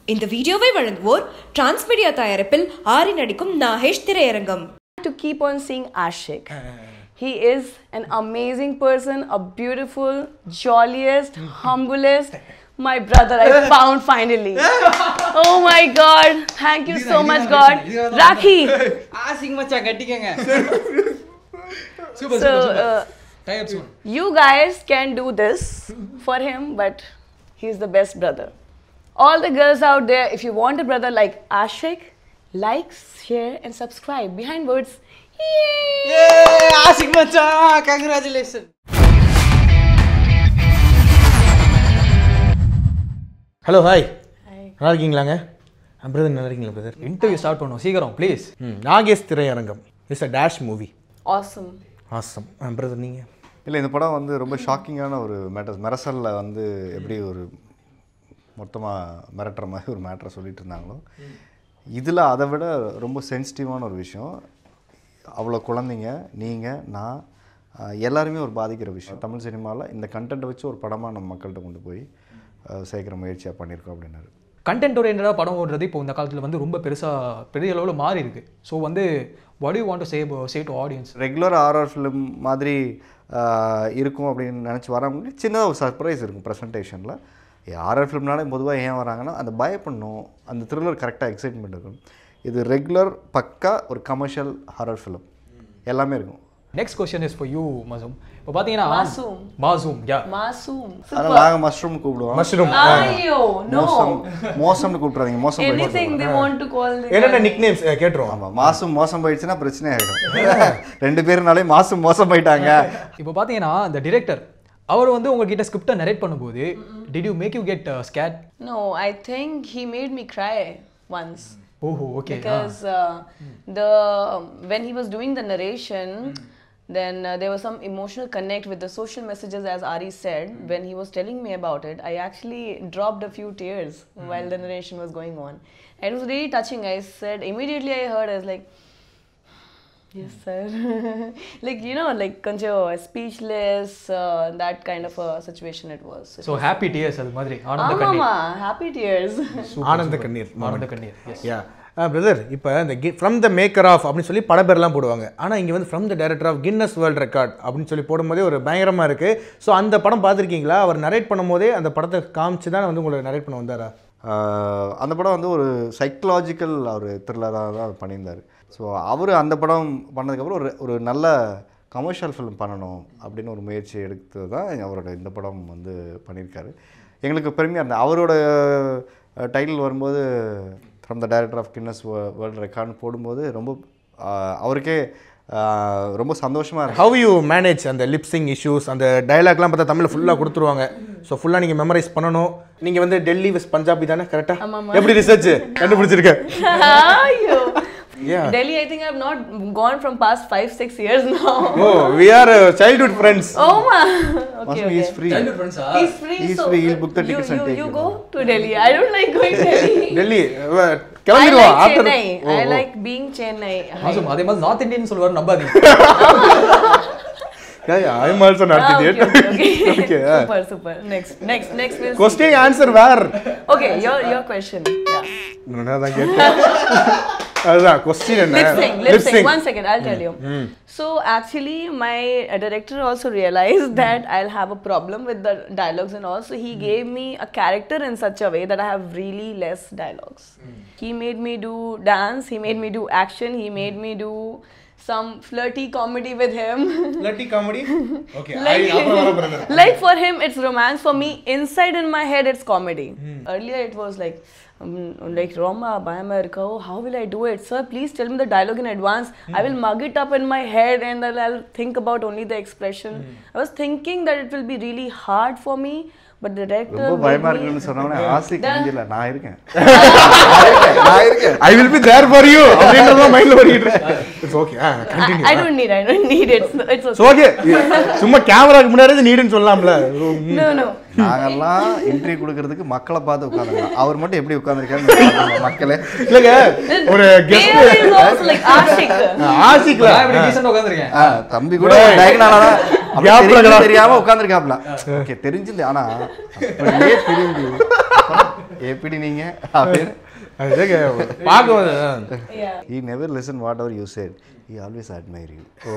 இந்த வீடியோவை வழங்குவோர் டிரான்ஸ்மீடியா தயாரிப்பில் ஆரி நடிக்கும் நாகேஷ் திரையரங்கம் to keep on seeing Ashik. He is an amazing person, a beautiful, jolliest, humblest. My brother, I found finally. Oh my God! Thank you so much, God. Rakhi. ஆசிங் மச்சான் கட்டிக்கங்க So uh, type soon you guys can do this for him, but he's the best brother. All the girls out there, if you want a brother like Ashik, like, share, and subscribe. Behind words. Yay! ஏ ஆசிக் மச்சான் congratulations hello hi நல்லா இருக்கீங்களாங்க brother நல்லா இருக்கீங்களா brother interview start பண்ணுவோம் சீக்கிரம் please ம் Nagesh Thiraiyarangam it's a dash movie Awesome. Awesome brother நீங்கள் இல்லை இந்த படம் வந்து ரொம்ப ஷாக்கிங்கான ஒரு மேட்டர் மெரசலில் வந்து எப்படி ஒரு மொத்தமாக மிரட்டுற மாதிரி ஒரு மேட்டரை சொல்லிட்டு இருந்தாங்களோ இதில் அதை விட ரொம்ப சென்சிட்டிவான ஒரு விஷயம் அவ்வளோ குழந்தைங்க நீங்கள் நான் ஆஹ், எல்லாருமே ஒரு பாதிக்கிற விஷயம் தமிழ் சினிமாவில் இந்த கண்டென்ட்டை வச்சு ஒரு படமாக நம்ம மக்கள்கிட்ட கொண்டு போய் ஆஹ், சேர்க்குற முயற்சியாக பண்ணியிருக்கோம் அப்படின்னாரு கண்டென்ட் ஓரியன்டாக படம் ஓடுறது இப்போ இந்த காலத்தில் வந்து ரொம்ப பெருசாக பெரிய அளவில் மாறி இருக்கு ஸோ வந்து what you want to say say to audience regular RR film மாதிரி ஆஹ், இருக்கும் அப்படின்னு நினச்சி வரவங்களுக்கு சின்னதாக ஒரு சர்ப்ரைஸ் இருக்கும் ப்ரெசன்டேஷனில் ஆர்ஆர் ஃபிலிம்னாலே பொதுவாக ஏன் வராங்கன்னா அந்த பயப்படணும் அந்த த்ரில்லர் கரெக்டாக எக்ஸைட்மெண்ட் இருக்கும் இது ரெகுலர் பக்கா ஒரு கமர்ஷியல் ஹாரர் ஃபிலிம் எல்லாமே இருக்கும் next question is for you Masoom இப்போ பார்த்தீங்கன்னா Masoom. மாசூம் யா Masoom. அதனால் நாங்கள் மஷ்ரூம் கூப்பிடுவோம் மஷ்ரூம் Ayo, no. மோசம் மோசம்னு கூப்பிட்றாதீங்க மோசம் போயிடுச்சு Anything they want to call the என்னென்ன நிக் நேம்ஸ் கேட்டுருவோம் ஆமாம் மாசம் மோசம் போயிடுச்சுன்னா பிரச்சனை ஆகிடும் ரெண்டு பேருனாலே மாசம் மோசம் போயிட்டாங்க இப்போ பார்த்தீங்கன்னா இந்த டிரெக்டர் அவர் வந்து உங்ககிட்ட ஸ்கிரிப்டை நரேட் பண்ணும்போது did you make you get scared No, I think he made me cry once ஓஹோ okay because uh, the when he was doing the narration, then uh, there was some emotional connect with the social messages, as Ari said. When he was telling me about it, I actually dropped a few tears while the narration was going on. And it was really touching. I said immediately I heard I was like. Yes, sir. like you know, like கொஞ்சம் speechless, uh, that kind of a situation it was. It so happy tears அது மாதிரி ஆனந்த கண்ணீர் ஆமாமா happy tears. ஆனந்த கண்ணீர் ஆனந்த கண்ணீர் எஸ் யா பிரதர் இப்போ இந்த ஃப்ரம் த மேக்கர் ஆஃப் அப்படின்னு சொல்லி பட பேர்லாம் போடுவாங்க ஆனால் இங்கே வந்து from the director of Guinness world record அப்படின்னு சொல்லி போடும்போதே ஒரு பயங்கரமாக இருக்குது ஸோ அந்த படம் பார்த்துருக்கீங்களா அவர் நரேட் பண்ணும்போதே அந்த படத்தை காமிச்சு தான் வந்து உங்களை நரேட் பண்ண வந்தாரா ஆஹ் அந்த படம் வந்து ஒரு சைக்கலாஜிக்கல் ஒரு த்ரில்லராக தான் பண்ணியிருந்தார் ஸோ அவர் அந்த படம் பண்ணதுக்கப்புறம் ஒரு ஒரு நல்ல கமர்ஷியல் ஃபிலிம் பண்ணணும் அப்படின்னு ஒரு முயற்சி எடுத்து தான் அவரோட இந்த படம் வந்து பண்ணியிருக்காரு எங்களுக்கு பெருமையாக இருந்தது அவரோட டைட்டில் வரும்போது from the director of Guinness world ரெக்கார்ட்னு போடும்போது ரொம்ப ஆஹ் அவருக்கே ஆஹ் ரொம்ப சந்தோஷமாக இருக்கு ஹவ் யூ மேனேஜ் அந்த லிப்சிங் இஷ்யூஸ் அந்த டயலாக்லாம் பார்த்தா தமிழில் ஃபுல்லாக கொடுத்துருவாங்க ஸோ ஃபுல்லாக நீங்கள் மெமரைஸ் பண்ணணும் நீங்கள் வந்து டெல்லி வெஸ்ட் பஞ்சாபி தானே கரெக்டாக எப்படி ரிசர்ச் கண்டுபிடிச்சிருக்க Ayo. Yeah. Delhi, I think I've not gone from past five, six years now. Oh we are childhood friends Oh ma. Okay, Masu okay. is free. He's free, He's so free, he'll book the you, tickets and you, take you you. go to Delhi. I don't like going Delhi. Delhi I கிளம்பிடுவோம் like after Chennai. I like being Chennai. மாசம் அதே மாதிரி north Indian சொல்லுவார் நம்பாதீங்க I am also not Ah, okay, idiot okay, okay. Okay super, super. Next, next, next. We'll see. Question answer where Okay, your your question. Yeah. நான் கேட்டேன் அதுதான் question என்ன lip sync, lip sync. One second, I'll tell you. So actually, my uh, director also realized that I'll have a problem with the dialogues and all. So he gave me a character in such a way that I have really less dialogues. He made me do dance. He made me do action. He made me do some flirty comedy with him. Flirty comedy okay like, அப்புறம் வர brother like for him it's romance for me inside in my head it's comedy earlier it was like um, like roma bayama irka oh how will i do it sir please tell me the dialogue in advance i will mug it up in my head and then i'll think about only the expression i was thinking that it will be really hard for me but the director ரொம்ப made பயமா me- இருக்குன்னு சொன்னோன்னே ஆசை The- கிஞ்சில நான் இருக்கேன் I will be there for you அப்படின்றத மைண்ட்ல ஓடிட்டு இருக்கு இட்ஸ் ஓகே ஆ I, continue I don't need i don't need it it's okay. Okay சும்மா கேமராக்கு முன்னாடி நீடுன்னு சொல்லலாம்ல no no நாங்கெல்லாம் இன்டர்வியூ கொடுக்கறதுக்கு மக்களை பார்த்து உட்காந்துருக்கோம் அவர் மட்டும் எப்படி உட்காந்துருக்காரு மக்களே இல்லங்க ஒரு There guest is also like Ashik. ஆசிக்ல நான் இப்படி டீசெண்டாக உட்காந்துருக்கேன் ஆ, தம்பி கூட டயக்னாலா அப்படியே Gap ல தெரிஞ்சும் கிடா- தெரியாம உட்காந்துருக்காப்ல ஓகே தெரிஞ்சது ஆனா அப்படியே திரும்பி எப்படி நீங்க அப்படின்னு அதுக்கு பார்க்கும்போது Yeah. he never listen whatever you said he always admire you oh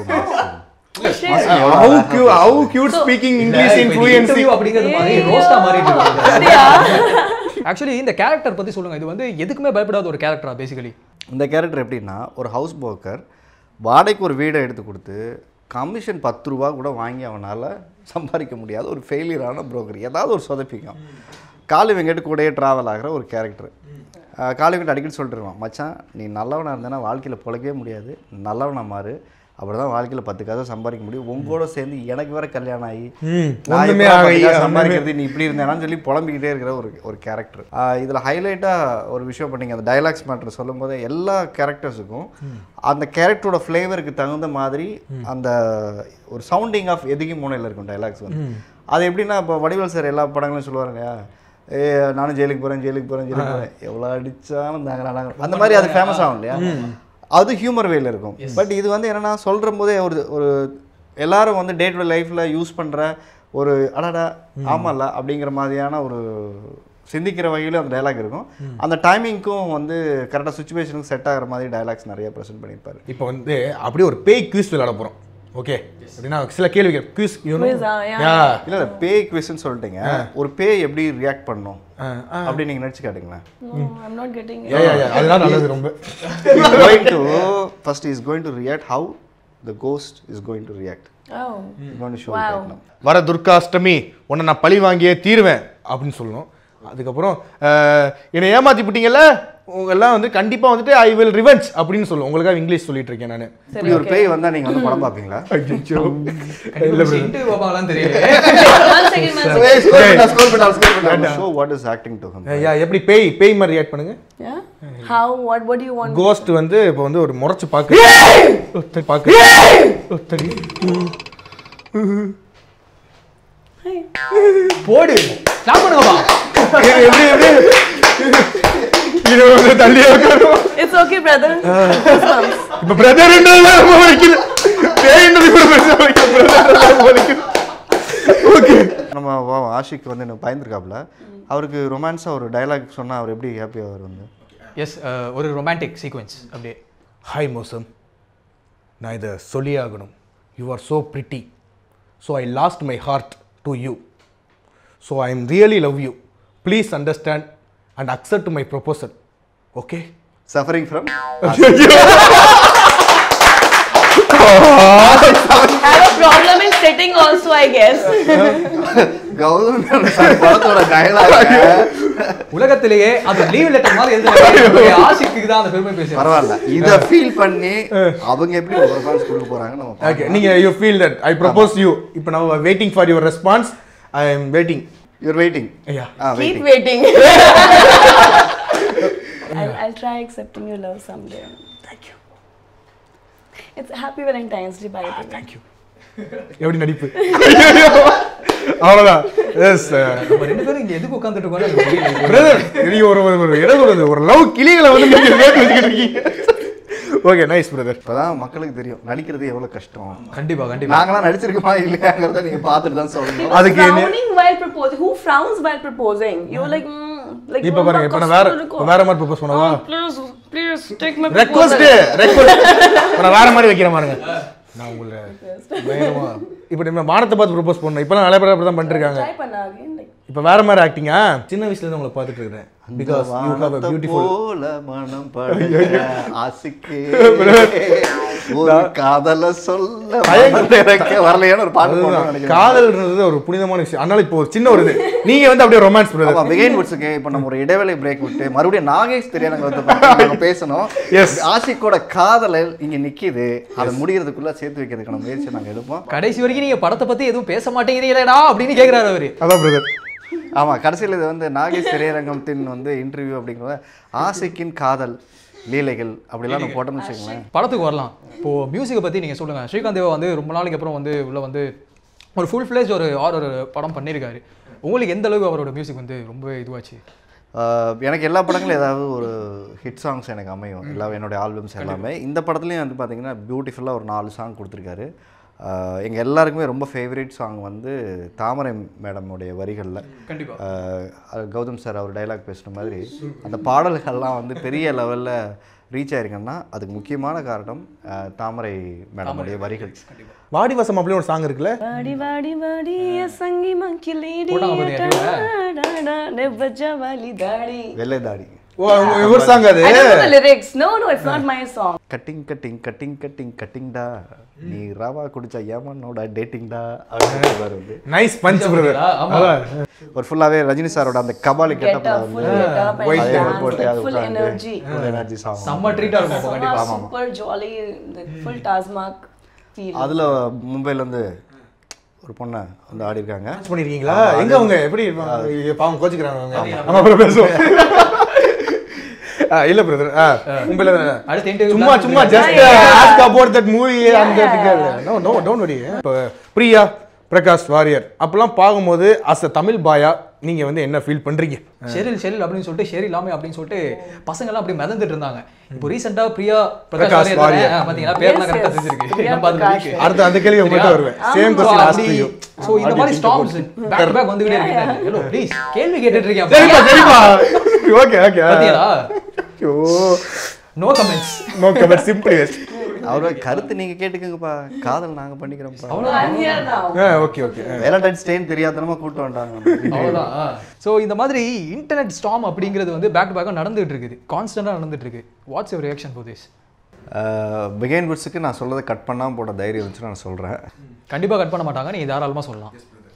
how கியூ how cute speaking English in fluency interview அப்படிங்கிறது மாதிரி ரோஸ்டா மாறிட்டு ஆக்சுவலி இந்த கேரக்டர் பத்தி சொல்லுங்க இது வந்து எதுக்குமே பயப்படாத ஒரு கேரக்டரா பேசிக்கலி இந்த கேரக்டர் எப்படின்னா ஒரு ஹவுஸ் புரோக்கர் வாடகைக்கு ஒரு வீடை எடுத்து கொடுத்து கமிஷன் பத்து ரூபா கூட வாங்கி அவனால் சம்பாதிக்க முடியாத ஒரு ஃபெயிலியரான புரோக்கர் ஏதாவது ஒரு சொதப்பிக்கும் காலி வெங்கட் கூடயே ட்ராவல் ஆகிற ஒரு கேரக்டர் காலி வெங்கட் அடிக்கடி சொல்லிட்டு இருவான் மச்சான் நீ நல்லவனாக இருந்தேன்னா வாழ்க்கையில் பிழைக்கவே முடியாது நல்லவனா மாறு அப்படி தான் வாழ்க்கையில் பத்து கதை சம்பாதிக்க முடியும் உங்களோட சேர்ந்து எனக்கு வேற கல்யாணம் ஆகி ம், நான் ஒண்ணுமே எப்படா ஆகலையே, பத்து காசு சம்பாதிக்கிறது நீ இப்படி இருந்தேனான்னு சொல்லி புலம்பிக்கிட்டே இருக்கிற ஒரு ஒரு கேரக்டர் இதில் ஹைலைட்டாக ஒரு விஷயம் பண்ணீங்க அந்த டைலாக்ஸ் மேட்ரு சொல்லும் போது எல்லா கேரக்டர்ஸுக்கும் அந்த கேரக்டரோட ஃப்ளேவருக்கு தகுந்த மாதிரி அந்த ஒரு சவுண்டிங் ஆஃப் எதுக்கும் மூணையில் இருக்கும் டைலாக்ஸ் வந்து அது எப்படின்னா இப்போ வடிவேல் சார் எல்லா படங்களும் சொல்லுவாரு இல்லையா ஏ நானும் ஜெயிலுக்கு போகிறேன் ஜெயிலுக்கு போகிறேன் ஜெயிலுக்கு போகிறேன் எவ்வளோ அடித்தாலும் தாங்க நாங்கள் அந்த மாதிரி அது ஃபேமஸ் ஆகும் இல்லையா அது ஹியூமர் வேல இருக்கும் பட் இது வந்து என்னன்னா சொல்கிற போதே ஒரு ஒரு எல்லாரும் வந்து டே டு டே லைஃப்பில் யூஸ் பண்ணுற ஒரு அடடா ஆமாம்ல அப்படிங்கிற மாதிரியான ஒரு சிந்திக்கிற வகையிலும் அந்த டைலாக் இருக்கும் அந்த டைமிங்க்கும் வந்து கரெக்டாக சுச்சுவேஷனுக்கு செட் ஆகிற மாதிரி டைலாக்ஸ் நிறைய ப்ரெசென்ட் பண்ணியிருப்பாரு இப்போ வந்து அப்படியே ஒரு பேய் குவிஸ் விளையாட போகிறோம் ஓகே அப்படின்னா சில கேள்விகள் quiz Quiz, ah, yeah. Yeah இல்லை இல்லை பேய் குவிஸ்ன்னு சொல்லிட்டீங்க ஒரு பேய் எப்படி ரியாக்ட் பண்ணும் அப்படி நீங்கள் நினச்சி காட்டுங்களேன் No, I'm not getting it. Yeah yeah யா அதெல்லாம் நல்லது ரொம்ப He's going to first is going to react how the ghost is going to react. Oh. He's going to show Wow. it right now. வர துர்காஷ்டமி உன்னை நான் பழி வாங்கியே தீருவேன் அப்படின்னு சொல்லணும் அதுக்கப்புறம் அஹ், என்னை ஏமாத்தி விட்டீங்கல்ல உங்க எல்லாம் வந்து கண்டிப்பா வந்துட்டு ஐ வில் ரிவெஞ்ச் அப்படின்னு சொல்லுவோம் உங்களுக்காக இங்கிலீஷ் சொல்லிட்டு இருக்கேன் நான் இப்படி ஒரு பேய் வந்தா நீங்க வந்து படம் பாப்பீங்களா இன்டர்வியூ பார்ப்பாங்களான்னு தெரியல one second, one second. Show what is acting to him. ஐயா எப்படி பேய் பேய் மாதிரி ரியாக்ட் பண்ணுங்க Yeah? How? What? What do you want? Ghost வந்து இப்போ வந்து ஒரு முறைச்சு பாக்கு ஒத்தடி பாக்கு ஒத்தடி போடு ஸ்டாப் பண்ணுங்கப்பா எப்படி எப்படி இது வந்து தள்ளியே உட்காரும் It's okay, brother. Goosebumps. இப்போ பிரதர்ன்றது ரொம்ப வலிக்குது பேய்ன்றது கூட பெருசா வலிக்குது பிரதர்ன்றது ரொம்ப வலிக்குது ஓகே நம்ம வா- ஆஷிக் வந்து எனக்கு பயந்துருக்காப்ல அவருக்கு ரொமான்ஸா ஒரு டயலாக் சொன்னா அவர் எப்படி ஹாப்பியா அவர் வந்து எஸ் ஒரு ரொமான்டிக் சீக்வென்ஸ் அப்படியே ஹாய் மோசம் நான் இதை சொல்லியே ஆகணும் you are so pretty so I lost my heart to you so I am really love you please understand and accept my proposal okay suffering from I have a problem in sitting also, I guess. Gautham படத்தோட dialogue உலகத்திலேயே அது leave letter மாதிரி எழுதுறது ஆசிக்கு தான் அந்த பெருமை பேசுறேன் பரவாயில்ல இத ஃபீல் பண்ணி அவங்க எப்படி ஒரு ரெஸ்பான்ஸ் கொடுக்க போறாங்க நம்ம ஓகே நீங்கள் you feel that I propose you இப்போ நான் waiting for your response I am waiting your waiting ஐயா ஆ Keep waiting waiting. I'll, I'll try accepting your love someday. Thank you. It's Happy Valentine's Day, by the way. Thank you எப்படி நடிப்பு அவ்வளோதான் S நம்ம ரெண்டு பேரும் இங்க எதுக்கு உட்காந்துட்டு இருக்கோம்னு எனக்கு புரியல பிரதர் நீங்க ஒரு ஒரு ஒரு என்ன சொல்றது ஒரு லவ் கிளிகளை வந்து நீங்க சேர்த்து வச்சுக்கிட்டு இருக்கீங்க ஓகே நைஸ் பிரதர் இப்பதான் மக்களுக்கு தெரியும் நடிக்கிறது எவ்வளவு கஷ்டம் கண்டிப்பா கண்டிப்பா நாங்களாம் நடிச்சிருக்கோமா இல்லையாங்கிறத நீங்க பார்த்துட்டு தான் சொல்லணும் அதுக்கு என்ன Frowning while proposing. Who frowns while proposing? You're like, mm, like. இப்ப பாருங்க இப்ப நான் வேற இப்ப வேற மாதிரி ப்ரப்போஸ் பண்ணவா Please, please take my request proposal. Request நான் வேற மாதிரி வைக்கிறேன் பாருங்க நான் உங்களை பயங்கரமா இப்போ நம்ம வானத்தை பார்த்து ப்ரப்போஸ் பண்ணோம் இப்போலாம் நிறைய பேர் அப்படி தான் பண்ணிட்டு இருக்காங்க Try பண்ணா again, like. இப்போ வேற மாதிரி ஆக்டிங்கா சின்ன வயசுல இருந்து உங்களை பார்த்துட்டு இருக்கிறேன் பிகாஸ் யூ ஹேவ் அ வானத்தை பியூட்டிஃபுல் போல மனம் படைக்க ஆசைக்கே ஒரு காதல சொல்ல மனம் திறக்க வரலையான்னு ஒரு பாட்டு போடணும்னு நினைக்கிறேன் காதல்ன்றது ஒரு புனிதமான விஷயம் அதனால இப்போ ஒரு சின்ன ஒரு இது நீங்க வந்து அப்படியே ரொமான்ஸ் பிரதர் ஆமா பிகைன் வுட்ஸுக்கு இப்போ நம்ம ஒரு இடைவேளை பிரேக் விட்டு மறுபடியும் நாகேஷ் தெரியாதவங்க வந்து நாங்க பேசணும் Yes. ஆஷிக்கோட காதலல் இங்க நிக்குது அதை முடியறதுக்குள்ள சேர்த்து வைக்கிறதுக்கான முயற்சி நாங்க எடுப்போம் கடைசி வரைக்கும் நீங்க படத்தை பத்தி எதுவும் பேச மாட்டேங்கிறீங்களேடா அப்படின்னு கேக்குறாரு அவரு அதான் பிரதர் ஆமா கடைசியில் இது வந்து நாகேஷ் திரையரங்கத்தின் வந்து இன்டர்வியூ அப்படிங்கிறத ஆசைக்கின் காதல் லீலைகள் அப்படிலாம் நம்ம போட்டோம்னு வச்சுக்கோங்களேன் படத்துக்கு வரலாம் இப்போ மியூசிக்கை பத்தி நீங்க சொல்லுங்க ஸ்ரீகாந்த் தேவா வந்து ரொம்ப நாளைக்கு அப்புறம் வந்து உள்ள வந்து ஒரு ஃபுல் ஃபிளேஜ் ஒரு ஆர் ஒரு படம் பண்ணியிருக்காரு உங்களுக்கு எந்த அளவுக்கு அவரோட மியூசிக் வந்து ரொம்ப இதுவாச்சு ஆஹ் எனக்கு எல்லா படங்களும் ஏதாவது ஒரு ஹிட் சாங்ஸ் எனக்கு அமையும் எல்லா என்னுடைய ஆல்பம்ஸ் எல்லாமே இந்த படத்துலையும் வந்து பார்த்தீங்கன்னா பியூட்டிஃபுல்லாக ஒரு நாலு சாங் கொடுத்துருக்காரு எங்கள் எல்லாருக்குமே ரொம்ப ஃபேவரட் சாங் வந்து தாமரை மேடமுடைய வரிகளில் கண்டிப்பா கௌதம் சார் அவர் டைலாக் பேசுன மாதிரி அந்த பாடல்கள்லாம் வந்து பெரிய லெவலில் ரீச் ஆயிருக்குன்னா அதுக்கு முக்கியமான காரணம் அஹ், தாமரை மேடமுடைய வரிகள் வாடி வசம் அப்படின்னு ஒரு சாங் இருக்குல்ல வாடி வாடி வாடி சங்கி மங்கி லேடி போட்டாங்க பாத்தியா நெவ்வஜவாலி தாடி வெள்ளை தாடி ஓ ஒரு சாங் அது I don't know the lyrics. No, no, it's not my song. Cutting cutting cutting cutting கட்டிங்டா நீ ரவா குடிச்சா ஏமானோட டேட்டிங்டா அப்படின்னு சொல்லுவாரு வந்து நைஸ் பஞ்ச் பிரதர் ஆமா ஒரு ஃபுல்லாகவே ரஜினி சாரோட அந்த கபாலி Get கெட்டப்ல up, full வந்து get up and அதே dance, போட்டு like அது full உட்கார்ந்து energy. full energy song. செம்ம ட்ரீட்டா இருக்கும் அப்போ கண்டிப்பா Somehow super jolly, the full Tazmak feel. அதுல மும்பைல இருந்து ஒரு பொண்ணை வந்து ஆடி இருக்காங்க Watch பண்ணிருக்கீங்களா எங்க அவங்க எப்படி இருப்பாங்க? ஐயோ, பாவம் கோச்சிக்கிறாங்க அவங்க ஆமா அப்புறம் பேசுவோம் ஆ, இல்ல பிரதர் மும்பைல அடுத்த interview சும்மா plan சும்மா பண்ணிருக்காங்க. Just ask about that movie அந்த இதுக்கு நோ நோ டோன்ட் வரி இப்போ பிரியா பிரகாஷ் வாரியர் அப்பெல்லாம் பார்க்கும்போது அஸ் அ தமிழ் பாயா நீங்க வந்து என்ன ஃபீல் பண்றீங்க ஷெரில் ஷெரில் அப்படின்னு சொல்லிட்டு ஷெரி லாமே அப்படின்னு சொல்லிட்டு பசங்க எல்லாம் அப்படி மிதந்துட்டு இருந்தாங்க இப்போ ரீசெண்டா பிரியா பிரகாஷ் பிரகாஷ் வாரியர். வாரியர் தானே? பாத்தீங்களா பேர்லாம் Yes, கரெக்டா yes. தெரிஞ்சிருக்கு பிரியா நம்ம அந்த பிரகாஷ். week. அடுத்து அந்த கேள்வி உங்கள்கிட்ட வருவேன் சேம் So, கொஸ்டின் ஆஸ்க் அப்படி- யூ so இந்த மாதிரி ஸ்டாம்ஸ் பேக் பேக் வந்துகிட்டே இருக்கு ஹலோ ப்ளீஸ் கேள்வி கேட்டுட்டு இருக்கேன் சரிப்பா சரிப்பா ஓகே ஓகே பாத்தீங்களா ஐயோ no comments no comment simply waste அவரோட கருத்து நீங்க கேட்டுக்கங்கப்பா காதல் நாங்க பண்ணிக்கிறோம்ப்பா I'm here now. Okay okay Valentine's டேன்னு தெரியாதனமா கூட்டு வந்துட்டாங்க அவ்வளோதான் ஸோ இந்த மாதிரி இன்டர்நெட் ஸ்டாம் அப்படிங்கிறது வந்து பேக் டு பேக்காக நடந்துட்டு இருக்குது கான்ஸ்டன்டாக நடந்துட்டு இருக்கு what's your reaction for this begin குட்ஸுக்கு நான் சொல்றதை கட் பண்ணாம போட தைரியம் இருந்துச்சு நான் சொல்றேன் கண்டிப்பாக கட் பண்ண மாட்டாங்க நீங்கள் தாராளமாக சொல்லலாம்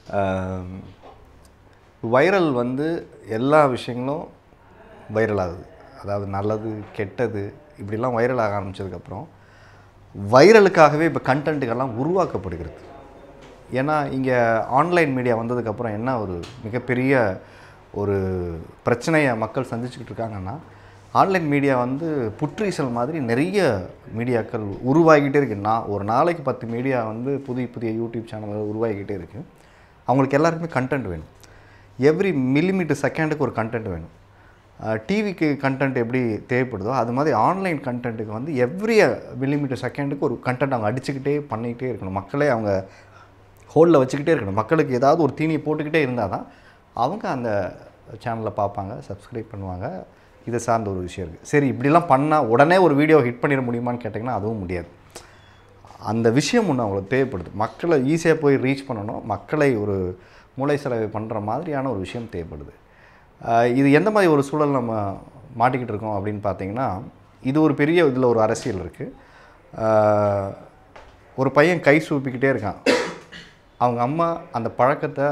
வைரல் வந்து எல்லா விஷயங்களும் வைரல் ஆகுது அதாவது நல்லது கெட்டது இப்படிலாம் வைரல் ஆக ஆரம்பிச்சதுக்கப்புறம் வைரலுக்காகவே இப்போ கண்டென்ட்டுகள்லாம் உருவாக்கப்படுகிறது ஏன்னா இங்கே ஆன்லைன் மீடியா வந்ததுக்கப்புறம் என்ன ஒரு மிகப்பெரிய ஒரு பிரச்சனையை மக்கள் சந்திச்சுக்கிட்டு இருக்காங்கன்னா ஆன்லைன் மீடியா வந்து புற்றீசல் மாதிரி நிறைய மீடியாக்கள் உருவாகிக்கிட்டே இருக்கு நான் ஒரு நாளைக்கு பத்து மீடியா வந்து புதிய புதிய யூடியூப் சேனல்கள் உருவாகிக்கிட்டே இருக்குது அவங்களுக்கு எல்லாருக்குமே கண்டென்ட் வேணும் எவ்ரி மில்லிமீட்டர் செகண்டுக்கு ஒரு கண்டென்ட் வேணும் டிவிக்கு கண்டென்ட் எப்படி தேவைப்படுதோ அது மாதிரி ஆன்லைன் கண்டென்ட்டுக்கு வந்து எவ்ரி மில்லிமீட்டர் செகண்டுக்கு ஒரு கண்டென்ட் அவங்க அடிச்சுக்கிட்டே பண்ணிக்கிட்டே இருக்கணும் மக்களே அவங்க ஹோல்டில் வச்சுக்கிட்டே இருக்கணும் மக்களுக்கு ஏதாவது ஒரு தீனியை போட்டுக்கிட்டே இருந்தால் தான் அவங்க அந்த சேனலை பார்ப்பாங்க சப்ஸ்கிரைப் பண்ணுவாங்க இதை சார்ந்த ஒரு விஷயம் இருக்குது சரி இப்படிலாம் பண்ணால் உடனே ஒரு வீடியோ ஹிட் பண்ணிட முடியுமான்னு கேட்டிங்கன்னா அதுவும் முடியாது அந்த விஷயம் ஒன்று அவங்களுக்கு தேவைப்படுது மக்களை ஈஸியாக போய் ரீச் பண்ணணும் மக்களை ஒரு மூளை செலவை பண்ணுற மாதிரியான ஒரு விஷயம் தேவைப்படுது ஆஹ் இது எந்த மாதிரி ஒரு சூழல் நம்ம மாட்டிக்கிட்டு இருக்கோம் அப்படின்னு பார்த்தீங்கன்னா இது ஒரு பெரிய இதில் ஒரு அரசியல் இருக்குது ஒரு பையன் கை சூப்பிக்கிட்டே இருக்கான் அவங்க அம்மா அந்த பழக்கத்தை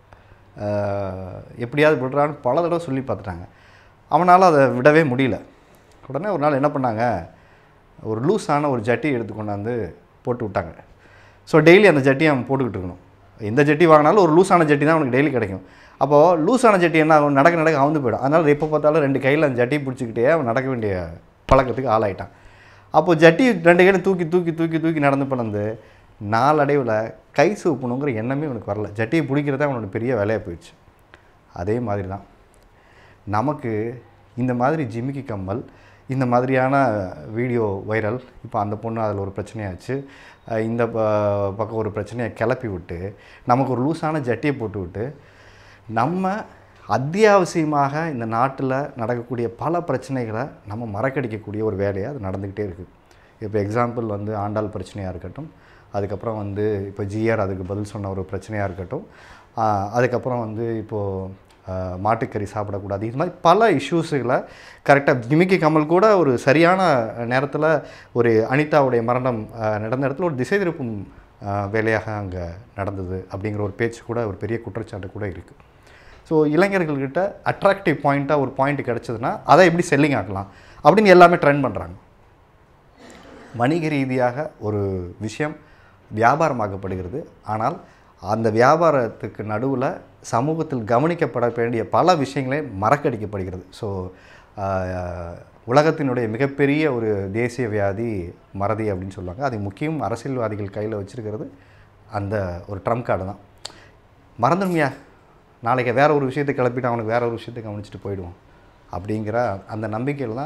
ஆஹ் எப்படியாவது விடுறான்னு பல தடவை சொல்லி பார்த்துட்டாங்க அவனால் அதை விடவே முடியல உடனே ஒரு நாள் என்ன பண்ணாங்க ஒரு லூஸான ஒரு ஜட்டி எடுத்து கொண்டாந்து போட்டு விட்டாங்க ஸோ டெய்லி அந்த ஜட்டியை அவன் போட்டுக்கிட்டு இருக்கணும் எந்த ஜட்டி வாங்கினாலும் ஒரு லூஸான ஜட்டி தான் அவனுக்கு டெய்லி கிடைக்கும் அப்போது லூஸான ஜட்டி என்ன ஆகும் நடக்க நடக்க அவுந்து போயிடும் அதனால் எப்போ பார்த்தாலும் ரெண்டு கையில் அந்த ஜட்டி பிடிச்சிக்கிட்டே அவன் நடக்க வேண்டிய பழக்கத்துக்கு ஆளாயிட்டான் அப்போது ஜட்டி ரெண்டு கையிலும் தூக்கி தூக்கி தூக்கி தூக்கி நடந்து பிறந்து நாளடைவில் கை சூப்பணுங்கிற எண்ணமே அவனுக்கு வரல ஜட்டியை பிடிக்கிறதே அவனோட பெரிய வேலையாக போயிடுச்சு அதே மாதிரி தான் நமக்கு இந்த மாதிரி ஜிமிக்கி கம்மல் இந்த மாதிரியான வீடியோ வைரல் இப்போ அந்த பொண்ணு அதில் ஒரு பிரச்சனையாச்சு அஹ் இந்த ப- பக்கம் ஒரு பிரச்சனையை கிளப்பி விட்டு நமக்கு ஒரு லூஸான ஜட்டியை போட்டு விட்டு நம்ம அத்தியாவசியமாக இந்த நாட்டில் நடக்கக்கூடிய பல பிரச்சனைகளை நம்ம மறக்கடிக்கக்கூடிய ஒரு வேலையாக அது நடந்துக்கிட்டே இருக்குது இப்போ எக்ஸாம்பிள் வந்து ஆண்டாள் பிரச்சனையாக இருக்கட்டும் அதுக்கப்புறம் வந்து இப்போ ஜிஆர் அதுக்கு பதில் சொன்ன ஒரு பிரச்சனையாக இருக்கட்டும் ஆஹ் அதுக்கப்புறம் வந்து இப்போது ஆஹ் மாட்டுக்கறி சாப்பிடக்கூடாது இது மாதிரி பல இஷ்யூஸுகளை கரெக்டாக ஜிமிக்கி கமல் கூட ஒரு சரியான நேரத்தில் ஒரு அனிதாவுடைய மரணம் ஆஹ் நடந்த இடத்துல ஒரு திசை திருப்பும் ஆஹ் வேலையாக அங்கே நடந்தது அப்படிங்கிற ஒரு பேச்சு கூட ஒரு பெரிய குற்றச்சாட்டு கூட இருக்குது ஸோ இளைஞர்கள்கிட்ட அட்ராக்டிவ் பாயிண்ட்டாக ஒரு பாயிண்ட் கிடச்சதுன்னா அதை எப்படி செல்லிங் ஆக்கலாம் அப்படின்னு எல்லாமே ட்ரெண்ட் பண்ணுறாங்க வணிக ரீதியாக ஒரு விஷயம் வியாபாரமாக்கப்படுகிறது ஆனால் அந்த வியாபாரத்துக்கு நடுவில் சமூகத்தில் கவனிக்கப்பட வேண்டிய பல விஷயங்களே மறக்கடிக்கப்படுகிறது ஸோ உலகத்தினுடைய மிகப்பெரிய ஒரு தேசிய வியாதி மறதி அப்படின்னு சொல்லுவாங்க அது முக்கியம் அரசியல்வாதிகள் கையில் வச்சிருக்கிறது அந்த ஒரு ட்ரம் கார்டு தான் மறந்துடுமியா நாளைக்கு வேற ஒரு விஷயத்தை கிளப்பிட்டு அவனுக்கு வேற ஒரு விஷயத்தை கவனிச்சுட்டு போயிடுவோம் அப்படிங்கிற அந்த நம்பிக்கையில் தான்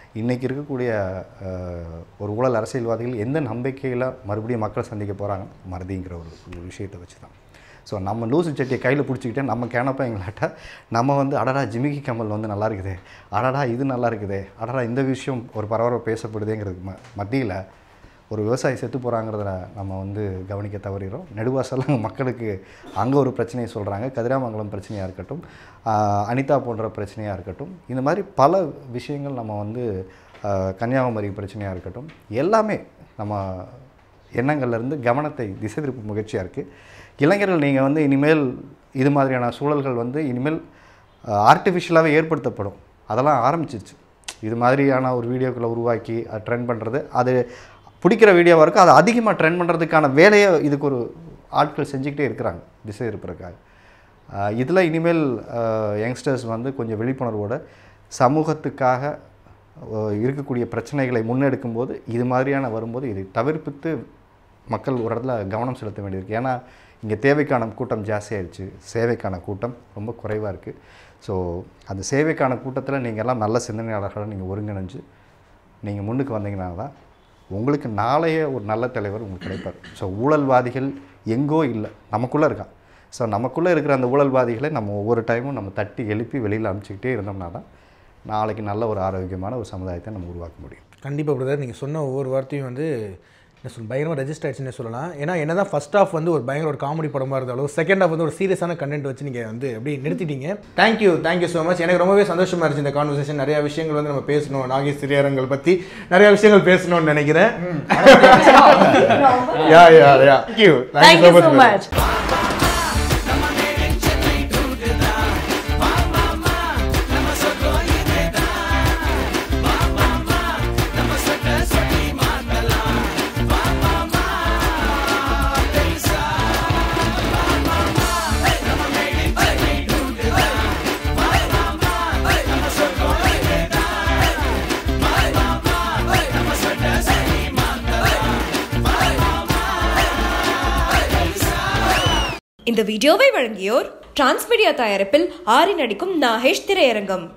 இன்றைக்கி இருக்கக்கூடிய அஹ், ஒரு ஊழல் அரசியல்வாதிகள் எந்த நம்பிக்கையில் மறுபடியும் மக்கள் சந்திக்க போகிறாங்க மறதிங்கிற ஒரு ஒரு விஷயத்தை வச்சு தான் ஸோ நம்ம லூசு சட்டியை கையில் பிடிச்சிக்கிட்டே நம்ம கேனப்பா எங்களாட்ட நம்ம வந்து அடடா ஜிமிக்கி கமல் வந்து நல்லா இருக்குதே அடடா இது நல்லா இருக்குதே அடடா இந்த விஷயம் ஒரு பரபரப்பு பேசப்படுதேங்கிறதுக்கு ம மத்தியில் ஒரு விவசாயி செத்து போகிறாங்கிறத நம்ம வந்து கவனிக்க தவறிகிறோம் நெடுவாசலாம் மக்களுக்கு அங்கே ஒரு பிரச்சனையை சொல்கிறாங்க கதிராமங்கலம் பிரச்சனையாக இருக்கட்டும் ஆஹ் அனிதா போன்ற பிரச்சனையாக இருக்கட்டும் இந்த மாதிரி பல விஷயங்கள் நம்ம வந்து ஆஹ் கன்னியாகுமரி பிரச்சனையாக இருக்கட்டும் எல்லாமே நம்ம எண்ணங்கள்லேருந்து கவனத்தை திசை திருப்பு முயற்சியாக இருக்குது இளைஞர்கள் நீங்கள் வந்து இனிமேல் இது மாதிரியான சூழல்கள் வந்து இனிமேல் ஆர்டிஃபிஷியலாகவே ஏற்படுத்தப்படும் அதெல்லாம் ஆரம்பிச்சிருச்சு இது மாதிரியான ஒரு வீடியோக்களை உருவாக்கி அது ட்ரெண்ட் பண்ணுறது அது பிடிக்கிற வீடியோவாக இருக்கும் அதை அதிகமாக ட்ரெண்ட் பண்ணுறதுக்கான வேலையை இதுக்கு ஒரு ஆட்கள் செஞ்சுக்கிட்டே இருக்கிறாங்க திசை இருப்பதற்காக இதில் இனிமேல் யங்ஸ்டர்ஸ் வந்து கொஞ்சம் விழிப்புணர்வோட சமூகத்துக்காக அஹ், இருக்கக்கூடிய பிரச்சனைகளை முன்னெடுக்கும் போது இது மாதிரியான வரும்போது இதை தவிர்ப்பித்து மக்கள் ஒரு இடத்துல கவனம் செலுத்த வேண்டியிருக்கு ஏன்னா இங்கே தேவைக்கான கூட்டம் ஜாஸ்தியாயிடுச்சு சேவைக்கான கூட்டம் ரொம்ப குறைவாக இருக்குது ஸோ அந்த சேவைக்கான கூட்டத்தில் நீங்கள் எல்லாம் நல்ல சிந்தனையாளர்களை நீங்கள் ஒருங்கிணைஞ்சு நீங்கள் முன்னுக்கு வந்தீங்கன்னா தான் உங்களுக்கு நாளைய ஒரு நல்ல தலைவர் உங்களுக்கு கிடைப்பார் ஸோ ஊழல்வாதிகள் எங்கோ இல்லை நமக்குள்ளே இருக்கான் ஸோ நமக்குள்ளே இருக்கிற அந்த ஊழல்வாதிகளை நம்ம ஒவ்வொரு டைமும் நம்ம தட்டி எழுப்பி வெளியில் அனுப்பிச்சிக்கிட்டே இருந்தோம்னா தான் நாளைக்கு நல்ல ஒரு ஆரோக்கியமான ஒரு சமுதாயத்தை நம்ம உருவாக்க முடியும் கண்டிப்பாக பிரதர் நீங்கள் சொன்ன ஒவ்வொரு வார்த்தையும் வந்து என்ன சொல் பயங்கரமாக ரெஜிஸ்டர் ஆயிடுச்சுன்னு சொல்லலாம் ஏன்னா என்ன தான் ஃபஸ்ட் ஆஃப் வந்து ஒரு பயங்கர ஒரு காமெடி படமாக இருந்தாலும் செகண்ட் ஆஃப் வந்து ஒரு சீரியஸான கண்டென்ட் வச்சு நீங்கள் வந்து அப்படி நிறுத்திட்டீங்க தேங்க்யூ தேங்க்யூ ஸோ மச் எனக்கு ரொம்பவே சந்தோஷமாக இருந்துச்சு இந்த கான்வர்சேஷன் நிறைய விஷயங்கள் வந்து நம்ம பேசணும் நாகேஷ் திரையரங்கள் பற்றி நிறைய விஷயங்கள் பேசணும்னு நினைக்கிறேன் yeah yeah yeah thank you Thank you so much. இந்த வீடியோவை வழங்கியோர் டிரான்ஸ்மீடியா தயாரிப்பில் ஆரி நடிக்கும் நாகேஷ் திரையரங்கம்